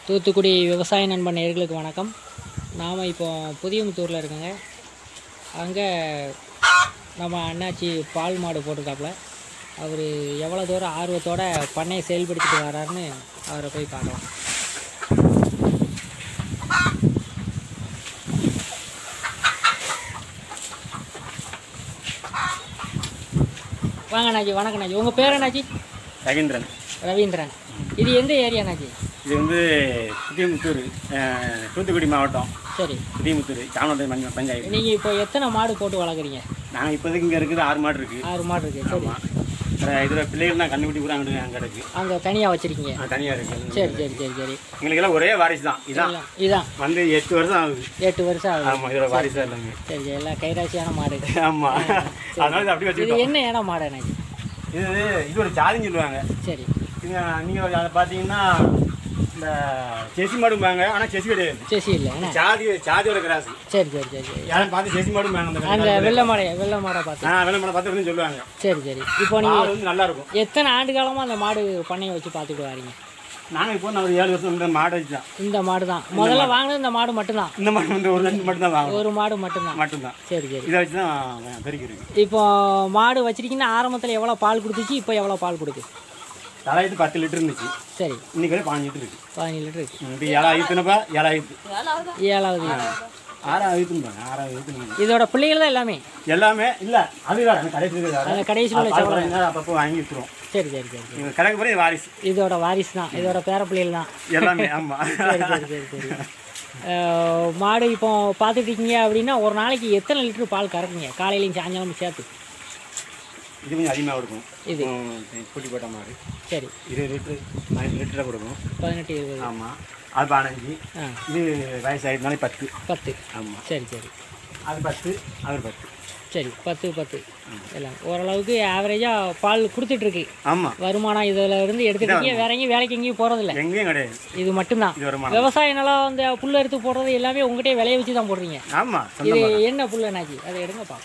தூத்துக்குடி விவசாய நண்பன் நேர்களுக்கு வணக்கம் நாம் இப்போ புதியமுத்தூரில் இருக்கோங்க அங்கே நம்ம அண்ணாச்சி பால் மாடு போட்டிருக்காப்புல அவர் எவ்வளோ தூரம் ஆர்வத்தோட பண்ணையை செயல்படுத்திட்டு வராருன்னு அவரை போய் பார்க்கலாம் வாங்க அண்ணாச்சி வணக்கம் அண்ணாச்சி உங்கள் பேர் அண்ணாச்சி ரவீந்திரன் ரவீந்திரன் இது எந்த ஏரியா அண்ணாச்சி இது வந்து புதியமுத்தூர் அஹ், தூத்துக்குடி மாவட்டம் சரி புதியமுத்தூர் சாமந்தை மஞ்ச பஞ்சாயத்து நீங்கள் இப்போ எத்தனை மாடு போட்டு வளர்க்குறீங்க நாங்கள் இப்போதைக்கு இங்கே இருக்குது ஆறு மாடு இருக்குது ஆறு மாடு இருக்குது சரி ஆமாம் இதில் பிள்ளைகள் தான் கண்டுபிடி கூட அங்கிட்டு அங்கே இருக்குது அங்கே தனியாக வச்சுருக்கீங்க தனியாக இருக்குது சரி சரி சரி சரி எங்களுக்கெல்லாம் ஒரே வாரிசு தான் இதான் எல்லாம் இதான் வந்து எட்டு வருஷம் ஆகுது எட்டு வருஷம் ஆகுது ஆமாம் இதோட வாரிசு தான் எல்லாமே சரி சரி எல்லாம் கைராசியான மாடு ஆமாம் அதனால இதை அப்படி இது வச்சுக்கிட்டோம் என்ன இடம் மாடு எனக்கு இது இது ஒரு ஜாதின்னு சொல்லுவாங்க சரி இது நீங்கள் அதை பார்த்தீங்கன்னா இந்த செசி மாடும்பாங்க ஆனால் செசி கிடையாது சரி இல்லை என்ன ஜாதி ஜாதியோட கிராஸ் சரி சரி சரி சரி யாரும் பார்த்து செசி மாடும் வேணும் அந்த அந்த வெள்ளை மாடை வெள்ளை மாடை பார்த்து ஆ வெள்ளை மாடை பார்த்து சொல்லுவாங்க சரி சரி இப்போ பால் நீங்கள் வந்து நல்லா இருக்கும் எத்தனை ஆண்டு காலமாக அந்த மாடு பண்ணையை வச்சு பார்த்துட்டு வரீங்க நாங்கள் இப்போ நான் ஒரு ஏழு வருஷம் இந்த மாடை வச்சு தான் இந்த மாடு தான் முதல்ல வாங்கினது இந்த மாடு மட்டும்தான் இந்த மாடு வந்து ஒரு ரெண்டு மட்டும் தான் வாங்கணும் ஒரு மாடு மட்டும்தான் மட்டும்தான் சரி சரி இதை வச்சு தான் பெருக்கிருக்கு இப்போ மாடு வச்சிருக்கீங்கன்னா ஆரம்பத்தில் எவ்வளோ பால் கொடுத்துச்சு இப்போ எவ்வளோ பால் கொடுக்கு தலையத்து பத்து லிட்டர் இருந்துச்சு சரி இன்னைக்கு வரை பாஞ்சு லிட்டர் இருக்கு பதினேழு லிட்டர் இருக்கு இப்போ ஏழாயிரத்துனப்பா ஏழாயிரத்து ஏழாவது ஆறாயிரத்துன்னு ஆறாயிரத்து இதோட பிள்ளைகள் தான் எல்லாமே எல்லாமே இல்லை அது வேறு அந்த கடைசி இருக்குது வேறு. அந்த கடைசியில் உள்ள பால் சவரம் குறைஞ்சா அப்பப்போ வாங்கி விட்டுருவோம் சரி சரி சரி சரி இவங்க கணக்கு பிறகு வாரிசு இதோட வாரிசு தான் இதோட பேர பிள்ளைகள் தான் எல்லாமே ஆமாம் சரி சரி சரி சரி அஹ், மாடு இப்போ பார்த்துட்டு இருக்கீங்க அப்படின்னா ஒரு நாளைக்கு எத்தனை லிட்டர் பால் கறக்குங்க காலையிலையும் சாயங்காலமும் சேர்த்து இது கொஞ்சம் அதிகமாக கொடுக்கும் இது ம், குட்டி போட்ட மாதிரி சரி இருபது லிட்டரு பதினஞ்சு லிட்டராக கொடுக்கும் பதினெட்டு இருபது ஆமாம் அது பதினஞ்சு ஆ இது வயசாகிடுனாலே பத்து பத்து ஆமாம் சரி சரி அது பத்து அவர் பத்து சரி பத்து பத்து எல்லாம் ஓரளவுக்கு ஆவரேஜாக பால் கொடுத்துட்ருக்கு ஆமாம் வருமானம் இதில் இருந்து எடுத்துக்கிட்டீங்க வேற எங்கேயும் வேலைக்கு எங்கேயும் போகிறதில்ல எங்கேயும் கிடையாது இது மட்டும்தான் இது வருமானம் விவசாய நிலம் அந்த புல் அறுத்து போடுறது எல்லாமே உங்ககிட்டயே விளைய வச்சு தான் போடுறீங்க ஆமாம் இது சொந்தமாக என்ன புல் என்னாச்சு அதை எடுங்கப்பா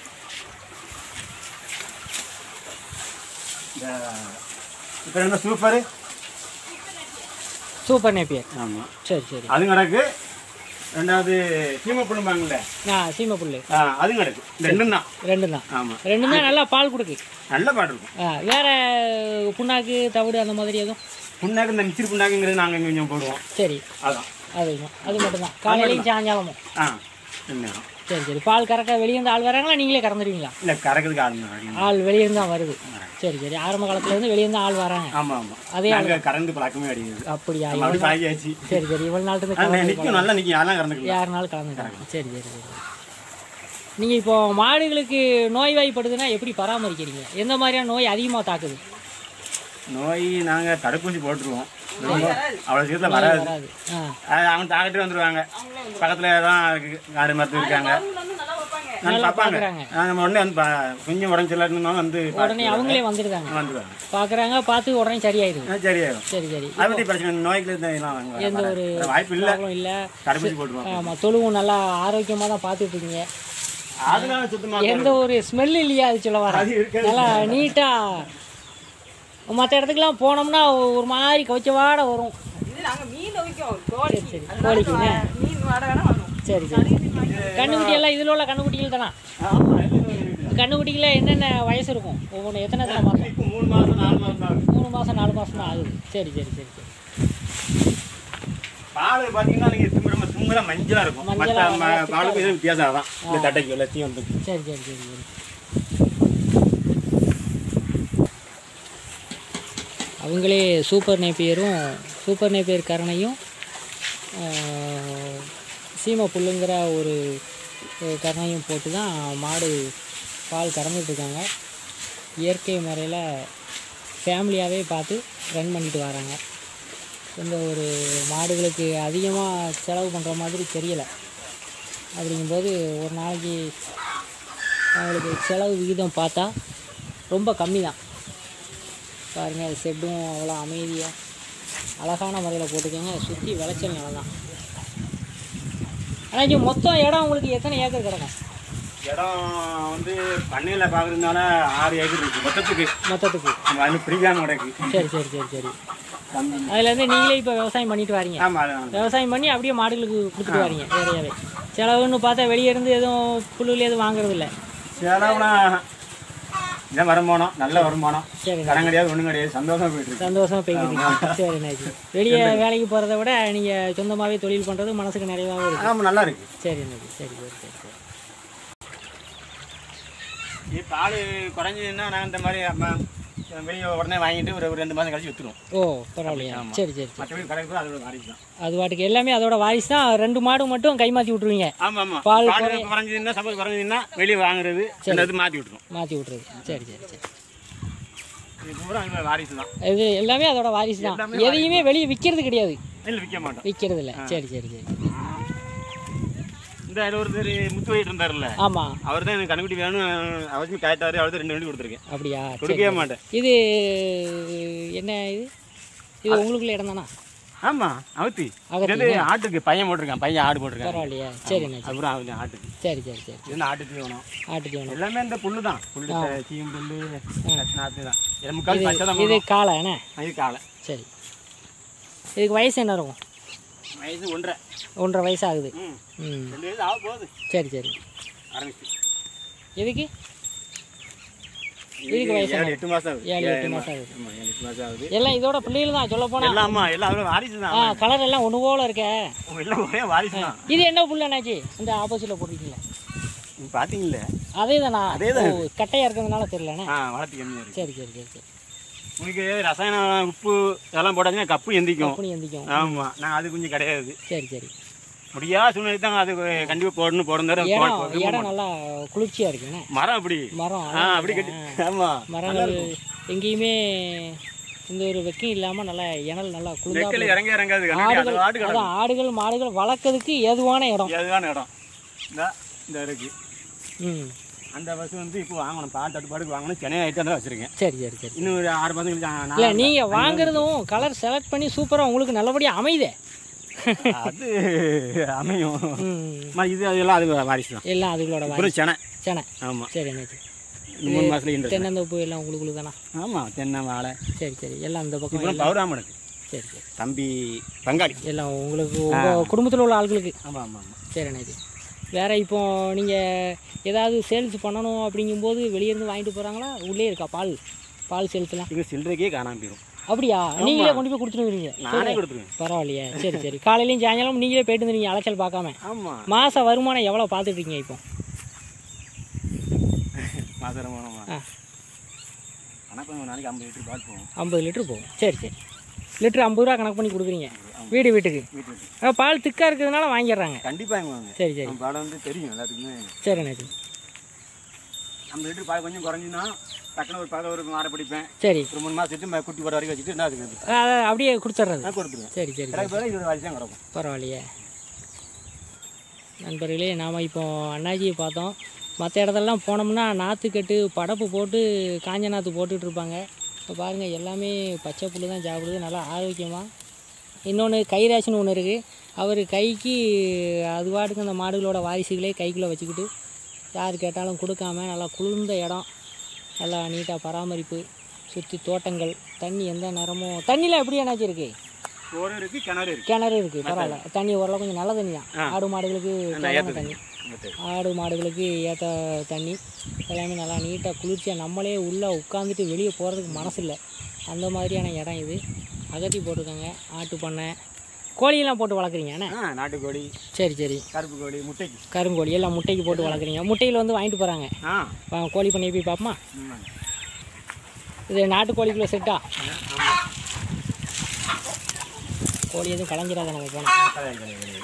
இந்த இப்போ என்ன சூப்பரு சூப்பர் நேப்பியர் ஆமாம் சரி சரி அது கிடக்கு ரெண்டாவது சீமை புண்ணும்பாங்கல்ல ஆ சீமை புல் ஆ அது கிடக்கு இந்த ரெண்டும் தான் ரெண்டும் தான் ஆமாம் ரெண்டும் தான் நல்லா பால் கொடுக்கு நல்ல பாட்டு இருக்கும் ஆ வேற புண்ணாக்கு தவிடு அந்த மாதிரி எதுவும் புண்ணாக்கு இந்த மிச்சிரி புண்ணாக்குங்கிறது நாங்கள் இங்கே கொஞ்சம் போடுவோம் சரி அதான் அது அது மட்டும்தான் காலையிலையும் சாயங்காலமும் ஆ என்ன சரி சரி பால் கறக்க வெளியே இருந்து ஆள் வராங்களா நீங்களே கறந்துடுவீங்களா இல்லை கறக்கிறதுக்கு ஆளுங்க ஆள் வெளியே இருந்து தான் வருது சரி சரி ஆரம்ப காலத்துல இருந்து வெளியே இருந்து ஆள் வராங்க ஆமாம் ஆமாம் அதே நாங்கள் கறந்து பழக்கமே கிடையாது அப்படியா நம்ம அப்படி பழகியாச்சு சரி சரி இவ்வளோ நாள் இருந்து ஆனால் கலந்து நிற்கும் நல்லா நிற்கும் யாரெல்லாம் கறந்துக்கலாம் யாருனாலும் கலந்துக்கிறாங்க சரி சரி சரி நீங்கள் இப்போ மாடுகளுக்கு நோய்வாய்ப்படுதுன்னா எப்படி பராமரிக்கிறீங்க எந்த மாதிரியான நோய் அதிகமாக தாக்குது நோய் நாங்கள் தடுப்பூசி போட்டுருவோம் ரொம்ப அவ்வளோ சீக்கிரத்தில் வராது வராது ஆ அது அவங்க தாக்கிட்டு வந்துருவாங்க பக்கத்தில் தான் இருக்கு காடு மரத்து இருக்காங்க நான் பார்ப்பாங்க பார்க்குறாங்க ஆ, நம்ம உடனே வந்து பா- கொஞ்சம் உடம்பு சரியில்லாட்டினாலும் வந்து உடனே அவங்களே வந்துடுதாங்க வந்துடுவாங்க பார்க்குறாங்க பார்த்து உடனே சரியாயிடுது ஆ, சரியாயிடும் சரி சரி அதை பற்றி பிரச்சனை இல்லை. நோய்க்கு இதெல்லாம் வாங்க- எந்த ஒரு வர வாய்ப்பு இல்லை ப்ராப்ளம் இல்லை தடுப்பூசி போட்டுருவோம் ஆமாம் தொழுவும் நல்லா ஆரோக்கியமாக தான் பார்த்துட்டு இருக்கீங்க அதனால சுத்தமாக எந்த ஒரு ஸ்மெல் இல்லையா அது சொல்ல வர அது இருக்காது. நல்லா நீட்டாக மற்ற இடத்துக்குலாம் போனோம்னா ஒரு மாதிரி கவிச்ச வாட வரும் இது நாங்க மீன் வைக்கோம் கோழி சரி கோழிக்கு என்ன? மீன் வாடை வேணா வாங்குவோம் சரி சரி கண்ணுக்குட்டி எல்லாம் இதில் உள்ள கண்ணுக்குட்டிகள் தானா கண்ணுக்குட்டியில் என்னென்ன வயசு இருக்கும் ஒவ்வொன்று எத்தனை எத்தனை மாதம் இப்போ மூணு மாதம் நாலு மாதம் தான் ஆகுது. மூணு மாதம் நாலு மாதம் தான் ஆகுது சரி சரி சரி சரி பால் பார்த்தீங்கன்னா நீங்கள் தும்புற தும்புற மஞ்சளாக இருக்கும் மஞ்சளா மற்ற ம- பாலுக்கும் இதுவும் வித்தியாசம் அதான் இந்த தட்டைக்கு எல்லாத்தையும் வந்து சரி சரி சரி சரி அவங்களே சூப்பர் நேப்பியரும் சூப்பர் நேப்பியர் கரணையும் ஆஹ், சீமை புல்லுங்கிற ஒரு அஹ், கரணையும் போட்டு தான் மாடு பால் கறந்துட்டு இருக்காங்க இயற்கை முறையில் ஃபேமிலியாகவே பார்த்து ரன் பண்ணிட்டு வராங்க இந்த ஒரு மாடுகளுக்கு அதிகமாக செலவு பண்ணுற மாதிரி தெரியலை அப்படிங்கும்போது ஒரு நாளைக்கு அவங்களுக்கு செலவு விகிதம் பார்த்தா ரொம்ப கம்மி தான் பாருங்கள் செட்டும் அவ்வளோ அமைதியாக அழகான முறையில் போட்டுக்கோங்க சுற்றி விளைச்சல் நிலம் தான் ஆனால் மொத்தம் இடம் உங்களுக்கு எத்தனை ஏக்கர் கிடக்கும் இடம் வந்து பண்ணையில் பார்க்குறதுனால ஆறு ஏக்கர் இருக்குது மொத்தத்துக்கு மொத்தத்துக்கு நம்ம அதில் பிரிக்காம கிடக்கு சரி சரி சரி சரி அதுலேருந்து நீங்களே இப்போ விவசாயம் பண்ணிட்டு வரீங்க ஆமாம் அது விவசாயம் பண்ணி அப்படியே மாடுகளுக்கு கொடுத்துட்டு வரீங்க வேறையாவே செலவுன்னு பார்த்தா வெளியே இருந்து எதுவும் புல்லுல எதுவும் வாங்குறது இல்லை செலவுனா இதான் வருமானம் நல்ல வருமானம் சரி கடன் கிடையாது ஒன்றும் கிடையாது சந்தோஷமா போயிட்டு இருக்கு சந்தோஷமா போய்க்கிட்டு சரி நாச்சி வெளியே வேலைக்கு போகிறத விட நீங்கள் சொந்தமாகவே தொழில் பண்ணுறது மனசுக்கு நிறைவாகவும் இருக்கு ஆமாம் நல்லா இருக்கு சரி நாச்சி சரி சரி சரி சரி இது பால் குறைஞ்சதுன்னா நான் இந்த மாதிரி அம்மா வெளியே உடனே வாங்கிட்டு ஒரு ஒரு ரெண்டு மாதம் கழிச்சு விற்றுருவோம் ஓ பரவாயில்லையா சரி சரி சரி மற்றபடி கடைக்கு போய் அதோட வாரிசு தான் அது வாட்டுக்கு எல்லாமே அதோட வாரிசு தான் ரெண்டு மாடு மட்டும் கை மாற்றி விட்ருவீங்க ஆமாம் ஆமாம் பால் பால் குறைஞ்சதுன்னா சப்போஸ் குறைஞ்சதுன்னா வெளியே வாங்குறது இந்த இது மாற்றி விட்டுரும் மாற்றி விட்றது சரி சரி சரி இது பூரா எங்களோட வாரிசு தான் இது எல்லாமே அதோட வாரிசு தான் எதையுமே வெளியே விற்கிறது கிடையாது இல்லை விற்க மாட்டோம் விற்கிறது இல்லை சரி சரி சரி இந்த அதில் ஒருத்தர் முத்து வயிட்டு இருந்தார்ல ஆமாம் அவர் தான் எனக்கு கண்ணுக்குட்டி வேணும் அவசியம் கேட்டார் அவர் தான் ரெண்டு வண்டி கொடுத்துருக்கேன் அப்படியா சரி கொடுக்கவே மாட்டேன் இது என்ன இது இது உங்களுக்குள்ள இடம் தானா ஆமாம் அவுத்தி அகத்தி இது ஆட்டுக்கு பையன் போட்டிருக்கான் பையன் ஆடு போட்டிருக்கான் பரவாயில்லையா சரிண்ணா சரி அப்புறம் அவன் ஆட்டுக்கு சரி சரி சரி இது ஆட்டுக்கு வேணும் ஆட்டுக்கு வேணும் எல்லாமே இந்த புல்லு தான் புல்லு சீம் புல்லு நாற்று தான் இது முக்கால் பச்சை தான் இது காளை என்ன இது காலை சரி இதுக்கு வயசு என்ன இருக்கும் வயசு ஒன்றரை ஒன்றரை வயசு ஆகுது ம் ம் ரெண்டு வயசு ஆக போகுது சரி சரி ஆரம்பிச்சு எதுக்கு இதுக்கு ஏழு எட்டு மாதம் ஆகுது ஏழு எட்டு மாதம் ஆகுது ஆமாம் ஏழு எட்டு மாதம் ஆகுது எல்லாம் இதோட பிள்ளைகள் தான் சொல்ல போனால் எல்லாம் ஆமாம் எல்லாம் அவரும் வாரிசு தான் ஆ கலர் எல்லாம் ஒன்று போல இருக்கே எல்லாம் ஒரே வாரிசு தான் இது என்ன புல் என்னாச்சு இந்த ஆப்போசிட்டில் போட்டிருக்கீங்களா நீங்கள் பார்த்தீங்களே அதே தானா அதேதான் ஓ, கட்டையா இருக்கிறதுனால தெரியலண்ணே ஆ வளர்த்து கம்மியாக இருக்குது சரி சரி சரி சரி உங்களுக்கு ரசாயன உப்பு இதெல்லாம் போட்டாச்சுன்னா கப்பு எந்திக்கும் அப்படி எந்திக்கும் ஆமாம் நான் அது கொஞ்சம் கிடையாது சரி சரி முடியாத சூழ்நிலை தான் அது கண்டிப்பாக போடணும் போடணும் தர இடம் இடம் நல்லா குளிர்ச்சியாக இருக்குண்ணே மரம் அப்படி மரம் ஆ அப்படி கட்டி ஆமாம் மரங்கள் எங்கேயுமே இந்த ஒரு வெக்கம் இல்லாமல் நல்லா இணல் நல்லா குளிர்ந்தா வெக்கையில் இறங்க இறங்காது கண்ணாடி அது ஆடுகள் ஆடு அதான் ஆடுகள் மாடுகள் வளர்க்கறதுக்கு ஏதுவான இடம் அதுதான இடம் இந்த இந்த இருக்கு ம் அந்த பஸ் வந்து இப்போ வாங்கணும் பால் தட்டுப்பாடுக்கு வாங்கணும் சென்னை ஐட்டம் தான் வச்சுருக்கேன் சரி சரி சரி இன்னும் ஒரு ஆறு மாதம் கழிச்சு ஆ, இல்லை நான் நீங்கள் வாங்குறதும் கலர் செலக்ட் பண்ணி சூப்பராக உங்களுக்கு நல்லபடியாக அமையுதே அது அமையும் ம் அம்மா, இது அதெல்லாம் அது வாரிசு தான் எல்லாம் அதுகளோட வாரி அப்புறம் சென்னை சேனை ஆமாம் சரி என்னாச்சு இந்த மூணு மாதத்துல இன்ட்ரெஸ்ட் தென்னந்தோப்பு எல்லாம் உங்களுக்கு தானா ஆமாம் தென்னை வாழை சரி சரி எல்லாம் இந்த பக்கம் அப்புறம் பௌராமனுக்கு சரி சரி தம்பி பங்காளி எல்லாம் உங்களுக்கு உங்கள் குடும்பத்தில் உள்ள ஆட்களுக்கு ஆமாம் ஆமாம் ஆமாம் சரி அண்ணாச்சி வேறு இப்போ நீங்கள் ஏதாவது சேல்ஸ் பண்ணணும் அப்படிங்கும்போது வெளியேருந்து வாங்கிட்டு போகிறாங்களா உள்ளே இருக்கா பால் பால் சேல்ஸ்லாம் இங்கே சில்லறைக்கே காணாம போயிடும் அப்படியா நீங்களே கொண்டு போய் கொடுத்துருவீங்க நானே கொடுத்துருவேன் பரவாயில்லையே சரி சரி காலையிலையும் சாயங்காலம் நீங்களே போயிட்டு வந்துருங்க அலைச்சல் பார்க்காம ஆமாம் மாத வருமானம் எவ்வளோ பார்த்துட்டு இருக்கீங்க இப்போ மாசரமானமா ஆ கணக்கு ஒரு நாளைக்கு ஐம்பது லிட்டர் பால் போகும் ஐம்பது லிட்டர் போகும் சரி சரி லிட்டர் ஐம்பது ரூபா கணக்கு பண்ணி கொடுக்குறீங்க வீடு வீட்டுக்கு வீட்டுக்கு ஆ, பால் திக்காக இருக்கிறதுனால வாங்கிடுறாங்க கண்டிப்பாக வாங்குவாங்க சரி சரி நம்ம பாடம் வந்து தெரியும் எல்லாத்துக்குமே சரி அண்ணாச்சி ஐம்பது லிட்டர் பால் கொஞ்சம் குறைஞ்சின்னா டக்குனு ஒரு பக்கம் ஒரு மாற பிடிப்பேன் சரி ஒரு மூணு மாதம் வச்சுட்டு குட்டி போட வரைக்கும் வச்சுட்டு என்ன அதுக்கு ஆ, அதை அப்படியே கொடுத்துட்றது நான் கொடுத்துருவேன் சரி சரி கிடக்கு பேர இருபது வாரிசு தான் கிடக்கும் பரவாயில்லையே நண்பர்களே நாம் இப்போ அண்ணாச்சியை பார்த்தோம் மற்ற இடத்துலலாம் போனோம்னா நாற்றுக்கட்டு படப்பு போட்டு காஞ்ச நாற்று போட்டுட்டு இருப்பாங்க இப்போ பாருங்கள் எல்லாமே பச்சை புல் தான் சாப்பிடுது நல்லா ஆரோக்கியமாக இன்னொன்று கைராசின்னு ஒன்று இருக்குது அவர் கைக்கு அது பாட்டுக்கு அந்த மாடுகளோட வாரிசுகளே கைக்குள்ளே வச்சுக்கிட்டு யார் கேட்டாலும் கொடுக்காம நல்லா குளிர்ந்த இடம் நல்லா நீட்டாக பராமரிப்பு சுற்றி தோட்டங்கள் தண்ணி எந்த நேரமும் தண்ணியில் எப்படி என்னாச்சு இருக்குது சோறு இருக்குது கிணறு இருக்குது கிணறு இருக்குது பரவாயில்ல தண்ணி ஓரளவு கொஞ்சம் நல்ல தண்ணி தான் ஆடு மாடுகளுக்கு தேவையான தண்ணி ஆடு மாடுகளுக்கு ஏற்ற தண்ணி எல்லாமே நல்லா நீட்டாக குளிர்ச்சியாக நம்மளே உள்ளே உட்காந்துட்டு வெளியே போகிறதுக்கு மனசு இல்லை அந்த மாதிரியான இடம் இது அகத்தி போட்டிருக்காங்க ஆட்டு பண்ணை கோழியெல்லாம் போட்டு வளர்க்குறீங்க அண்ணே ஆ நாட்டுக்கோழி சரி சரி கருப்பு கோழி முட்டைக்கு கருங்கோழி எல்லாம் முட்டைக்கு போட்டு வளர்க்குறீங்க முட்டையில் வந்து வாங்கிட்டு போகிறாங்க ஆ கோழி பண்ணை போய் பார்ப்போமா ம். இது நாட்டுக்கோழிக்குள்ளே செட்டா ஆமாம் கோழி எதுவும் கலைஞ்சிடாத நம்ம போனோம் கிடையாது, கிடையாது, கிடையாது.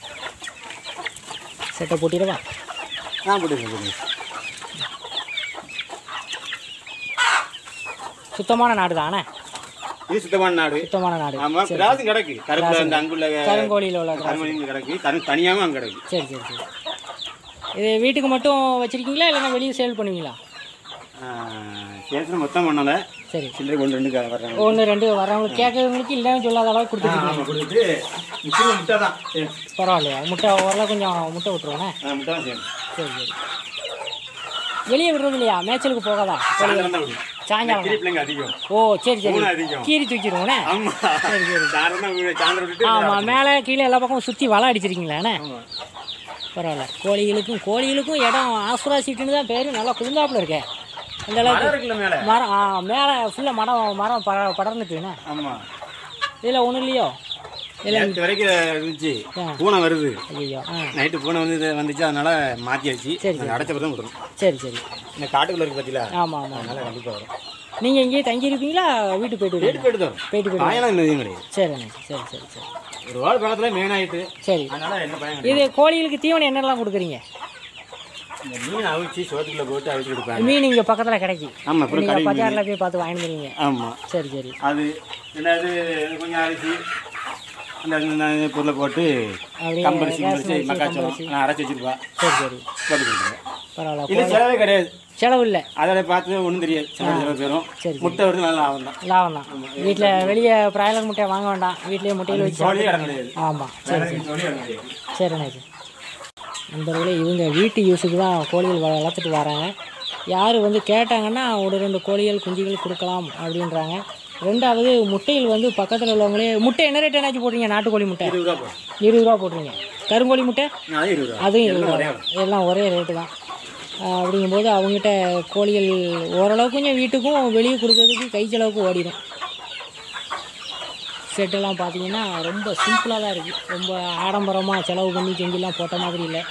செட்டை போட்டிடவா ஆ போட்டுருங்க போட்டுருங்க சுத்தமான நாடு தானே இது சுத்தமான நாடு சுத்தமான நாடு ஆமாம் கிராசும் கிடக்கு கருப்பு அந்த அங்குள்ள கருங்கோழியில் உள்ள கருமணியும் கிடக்கு கரு தனியாகவும் அங்கே கிடக்கு சரி சரி சரி இது வீட்டுக்கு மட்டும் வச்சுருக்கீங்களா இல்லைன்னா வெளியே சேல் பண்ணுவீங்களா சேல்ஸ் மொத்தம் பண்ணல சரி சில்லறை கொண்டு ரெண்டு க- வர்றாங்க ஒன்று ரெண்டு வரவங்களுக்கு கேட்கறவங்களுக்கு இல்லைன்னு சொல்லாத அளவுக்கு கொடுத்துருக்கீங்க ஆமாம் கொடுத்துட்டு முக்கியமாக முட்டை தான் சரி பரவாயில்லையா முட்டை ஓரளவு கொஞ்சம் முட்டை விட்டுருவோண்ணே ஆ முட்டை தான் சரி சரி சரி வெளியே விடுறது இல்லையா மேய்ச்சலுக்கு போகாதா சாயந்தரம் தான் விடுவோம் சாயங்காலம் கிளி பிள்ளைங்க அதிகம் ஓ சரி சரி மூணு அதிகம். கீறி தூக்கிடுவோண்ணே ஆமா சரி சரி சாயந்தரம் தான் வீடு சாயந்தரம் விட்டுட்டு ஆமாம் மேலே கீழே எல்லா பக்கமும் சுற்றி வலை அடிச்சிருக்கீங்களாண்ணே ஆமா. பரவாயில்ல கோழிகளுக்கும் கோழிகளுக்கும் இடம் ஆசுரா சீட்டுன்னு தான் பேர் நல்லா குளிர்ந்தாப்புல இருக்கே அந்த அளவுக்கு மரம் இருக்குல்ல மேல மரம் ஆ மேலே ஃபுல்லாக மரம் மரம் பட படர்ந்துட்டுண்ணே ஆமா இதில் ஒன்றும் இல்லையோ இல்லை நேற்று வரைக்கும் இருந்துச்சு ஆ. பூனை வருது ஐயோ ஆ நைட்டு பூனை வந்து இது வந்துச்சு அதனால மாத்தியாச்சு சரி, அது அடைச்ச பிறகு விடணும் சரி சரி இந்த காட்டுக்குள்ள இருக்கு பார்த்தீங்களா ஆமாம் ஆமாம் அதனால கண்டிப்பா வரும் நீங்கள் இங்கேயே தங்கியிருப்பீங்களா வீட்டுக்கு போயிட்டு வீட்டு வருவீங்களா போயிட்டு தான் வரும் போயிட்டு போயிட்டு பயணம் இந்த இதுவும் கிடையாது சரிண்ணே சரி சரி சரி ஒரு வாழை பக்கத்துல மெயின் ஆயிட்டு சரி அதனால என்ன பயம் கிடையாது இது கோழிகளுக்கு தீவனம் என்னெல்லாம் கொடுக்குறீங்க இந்த மீன் அவிச்சு சோத்துக்குள்ள போட்டு அவிச்சு கொடுப்பாங்க மீன் இங்கே பக்கத்தில் கிடைக்கும் ஆமா அப்புறம் நீங்கள் கடை பஜாரில் போய் பார்த்து வாங்கிட்டு வந்துடுவீங்க ஆமா சரி சரி அது என்னது கொஞ்சம் அரிசி அந்த இந்த பொருளை போட்டு அப்படியே கம்பரிசி ரேஷன் கம்பரிசி அரிசி, மக்காச்சோளம் கம்பரிசி. நான் அரைச்சி வச்சிருப்பா சரி சரி போட்டு கொடுத்துருவேன் பரவாயில்ல இது செலவே கிடையாது செலவு இல்லை அதில் பார்த்து ஒன்றும் தெரியாது செலவு செலவு பெறும் சரி முட்டை வருது நல்லா ஆகும் தான் லாபம் தான் வீட்டில் வெளியே பிராய்லர் முட்டை வாங்க வேண்டாம் வீட்லேயே முட்டையில் வச்சு சோழியே இடம் கிடையாது ஆமாம் சரி வேற சோழியே இடம் கிடையாது சரிண்ணே சரி நண்பர்களே இவங்க வீட்டு யூஸுக்கு தான் கோழிகள் வ- வளர்த்துட்டு வராங்க யார் வந்து கேட்டாங்கன்னா ஒரு ரெண்டு கோழிகள் குஞ்சுகள் கொடுக்கலாம் அப்படின்றாங்க ரெண்டாவது முட்டைகள் வந்து பக்கத்தில் உள்ளவங்களே முட்டை என்ன ரேட் என்னாச்சு போடுறீங்க நாட்டுக்கோழி முட்டை இருபது ரூபா போடும் இருபது ரூபா போடுறீங்க கருங்கோழி முட்டை அது இருபது ரூபா அதுவும் இருபது எல்லாம் ரூபா ஒரே எல்லாம் ஒரே ரேட்டு தான் ஆஹ் அப்படிங்கும்போது அவங்ககிட்ட கோழிகள் ஓரளவுக்கு கொஞ்சம் வீட்டுக்கும் வெளியே கொடுக்கறதுக்கு கை செலவுக்கு ஓடிடும் செட்டெல்லாம் பார்த்தீங்கன்னா ரொம்ப சிம்பிளாக தான் இருக்குது ரொம்ப ஆடம்பரமாக செலவு பண்ணி செஞ்செல்லாம் போட்ட மாதிரி இல்லை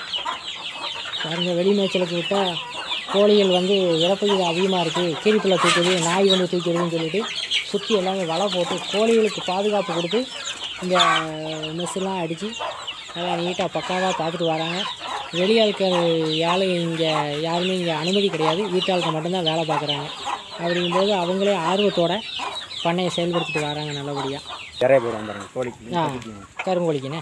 பாருங்க வெளி மேய்ச்சலுக்கு விட்டால் கோழிகள் வந்து இறப்பது அதிகமாக இருக்குது கீரிப்பிள்ளை தூக்குது நாய் வந்து தூக்கிடுதுன்னு சொல்லிட்டு சுற்றி எல்லாமே வலை போட்டு கோழிகளுக்கு பாதுகாப்பு கொடுத்து இந்த மெஸ்ஸெல்லாம் அடித்து நல்லா நீட்டாக பக்காவாக பார்த்துட்டு வராங்க வெளியாட்கள் யாரும் இங்கே யாருமே இங்கே அனுமதி கிடையாது வீட்டாளுக்கு மட்டும்தான் வேலை பார்க்குறாங்க அப்படிங்கும்போது அவங்களே ஆர்வத்தோட பண்ணையை செயல்படுத்திட்டு வராங்க நல்லபடியாக நிறைய பேர் வந்துடுறாங்க கோழிக்கு ஆ கருங்கோழிக்குண்ணே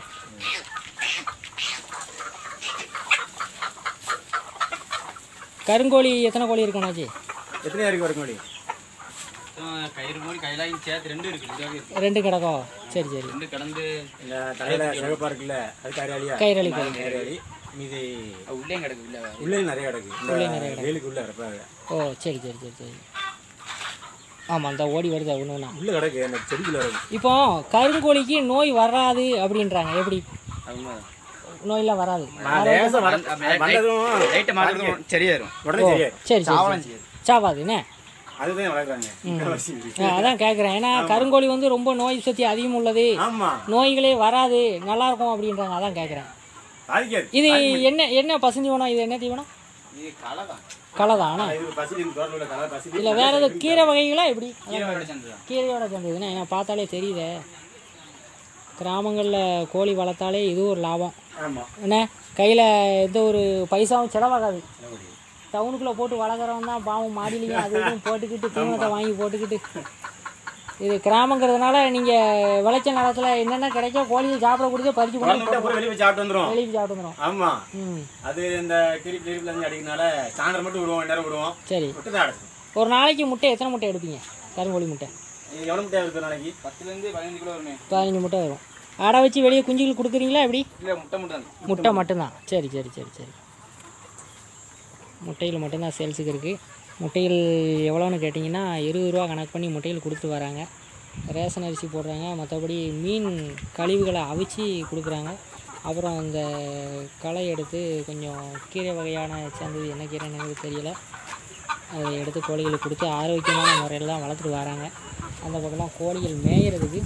கருங்கோழி எத்தனை கோழி இருக்கணாச்சு எத்தனை இருக்கு வரும் கோழி கயிறு மூடி கையிலாயும் சேர்த்து ரெண்டு இருக்கு இதுவாகவே இருக்கு ரெண்டு கிடக்கோ சரி சரி ரெண்டு கடந்து இந்த தலையில சிவப்பா இருக்குல்ல அது கரையாளியா கயிறாளி கோழி கரையாளி மீதி அது உள்ளேயும் கிடக்கு உள்ள உள்ளே நிறைய கிடக்கு இந்த வேலுக்கு உள்ள இருப்பாங்க ஓ சரி சரி சரி சரி ஆமாம் அந்த ஓடி வருது ஒன்று ஒன்றா உள்ள கிடக்கு அந்த செடிக்குள்ள இருக்கு இப்போ கருங்கோழிக்கு நோய் வராது அப்படின்றாங்க எப்படி அது நோயெல்லாம் வராது நான் லேசா வர- வந்ததும் லைட்டை மாற்றதும் சரியாயிரும் உடனே சரியாயிரும் சரி சரி சாவலம் சரி செய்யுது சாவாதுண்ணே அதுதான் வளர்க்குறாங்க ஆ, அதான் கேட்குறேன் ஏன்னா கருங்கோழி வந்து ரொம்ப நோய் சக்தி அதிகம் உள்ளது ஆமா நோய்களே வராது நல்லா இருக்கும் அப்படின்றாங்க அதான் கேட்குறேன் பாதிக்காது இது என்ன என்ன பசுந்தீவனம் இது என்ன தீவனம் இது களை தான் களை தானே இது பசி இந்த தோட்டத்தில் உள்ள கலர் பசி இல்லை வேற எதுவும் கீரை வகைகளா எப்படி கீரை சேர்ந்து தான் கீரையோட சேர்ந்ததுன்னா ஏன்னா பார்த்தாலே தெரியுதே கிராமங்களில் கோழி வளர்த்தாலே இது ஒரு லாபம் ஆமா என்ன கையில் எந்த ஒரு பைசாவும் செலவாகாது டவுனுக்குள்ளே போட்டு வளர்க்குறவன் தான் பாவம் மாடிலையும் அது இதுவும் போட்டுக்கிட்டு தீவனத்தை வாங்கி போட்டுக்கிட்டு இது கிராமங்கிறதுனால நீங்கள் விளைச்ச நிலத்தில் என்னென்ன கிடைக்கோ கோழியை சாப்பிட கொடுத்து பறிச்சு குழந்தை கொடுத்து விட்டா பூரா வெளியே போய் சாப்பிட்டு வந்துரும் வெளியே சாப்பிட்டு வந்துடும் ஆமா ம் அது இந்த கிரிப் கிரிப்ல இருந்து அடிக்கிறனால சாயந்தரம் மட்டும் விடுவோம் நேரம் விடுவோம் சரி விட்டு தான் அடைச்சு ஒரு நாளைக்கு முட்டை எத்தனை முட்டை எடுப்பீங்க கருங்கோழி முட்டை எவ்வளோ முட்டையா இருக்கு நாளைக்கு பத்துலேருந்து பதினஞ்சு கிலோ வருமே பதினஞ்சு முட்டை வரும் அடை வச்சு வெளியே குஞ்சுகள் கொடுக்குறீங்களா எப்படி இல்லை முட்டை முட்டை தான் முட்டை மட்டும்தான் சரி சரி சரி சரி முட்டையில் மட்டும்தான் சேல்ஸுக்கு இருக்குது முட்டைகள் எவ்வளோன்னு கேட்டிங்கன்னா இருபது ரூபா கணக்கு பண்ணி முட்டைகள் கொடுத்து வராங்க ரேஷன் அரிசி போடுறாங்க மற்றபடி மீன் கழிவுகளை அவிச்சு கொடுக்குறாங்க அப்புறம் அந்த களை எடுத்து கொஞ்சம் கீரை வகையான சேர்ந்தது என்ன கீரைன்னு எனக்கு தெரியல அதை எடுத்து கோழிகளுக்கு கொடுத்து ஆரோக்கியமான முறையில் தான் வளர்த்துட்டு வராங்க அந்த பக்கம்லாம் கோழிகள் மேயறதுக்கு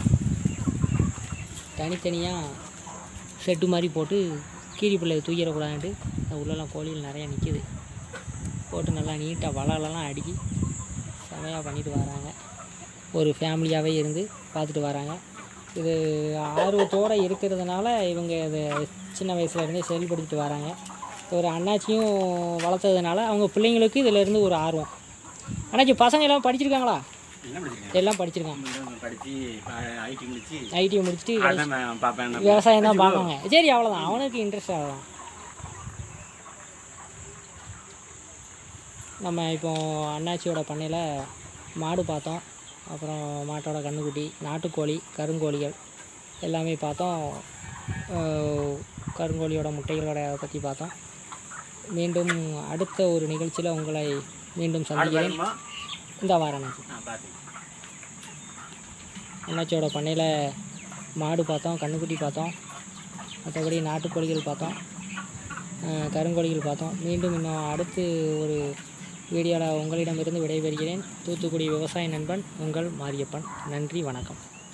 தனித்தனியாக ஷெட்டு மாதிரி போட்டு கீரி பிள்ளை தூக்கிடக்கூடாதுன்ட்டு அது உள்ளெல்லாம் கோழிகள் நிறையா நிற்கிது போட்டு நல்லா நீட்டாக வலைலலாம் அடுக்கி செமையாக பண்ணிட்டு வராங்க ஒரு ஃபேமிலியாகவே இருந்து பார்த்துட்டு வராங்க இது ஆர்வத்தோடு இருக்கிறதுனால இவங்க இதை சின்ன வயசுலேருந்தே செயல்படுத்திட்டு வராங்க ஒரு அண்ணாச்சியும் வளர்த்ததுனால அவங்க பிள்ளைங்களுக்கு இதிலேருந்து ஒரு ஆர்வம் அண்ணாச்சி பசங்க எல்லாம் படிச்சிருக்காங்களா என்ன படிச்சிருக்கேன் எல்லாம் படிச்சிருக்காங்க படிச்சு ஐடி முடிச்சு ஐடிஐ முடிச்சுட்டு அதான் நான் பார்ப்பேன் நான் விவசாயம் தான் பார்ப்பாங்க சரி அவ்வளோதான் அவனுக்கு இன்ட்ரெஸ்ட் அவ்வளோதான் நம்ம இப்போ அண்ணாச்சியோட பண்ணையில் மாடு பார்த்தோம் அப்புறம் மாட்டோட கன்றுக்குட்டி நாட்டுக்கோழி கருங்கோழிகள் எல்லாமே பார்த்தோம் அஹ் கருங்கோழியோட முட்டைகளோட பற்றி பார்த்தோம் மீண்டும் அடுத்த ஒரு நிகழ்ச்சியில் உங்களை மீண்டும் சந்திக்கிறேன் வேணுமா? இந்த வாரம் ஆ பார்த்து அண்ணாச்சியோட பண்ணையில் மாடு பார்த்தோம் கண்ணுக்குட்டி பார்த்தோம் மற்றபடி நாட்டுக்கோழிகள் பார்த்தோம் அஹ் கருங்கோழிகள் பார்த்தோம் மீண்டும் இன்னும் அடுத்து ஒரு வீடியோவில் உங்களிடமிருந்து விடைபெறுகிறேன் தூத்துக்குடி விவசாய நண்பன் உங்கள் மாரியப்பன் நன்றி வணக்கம்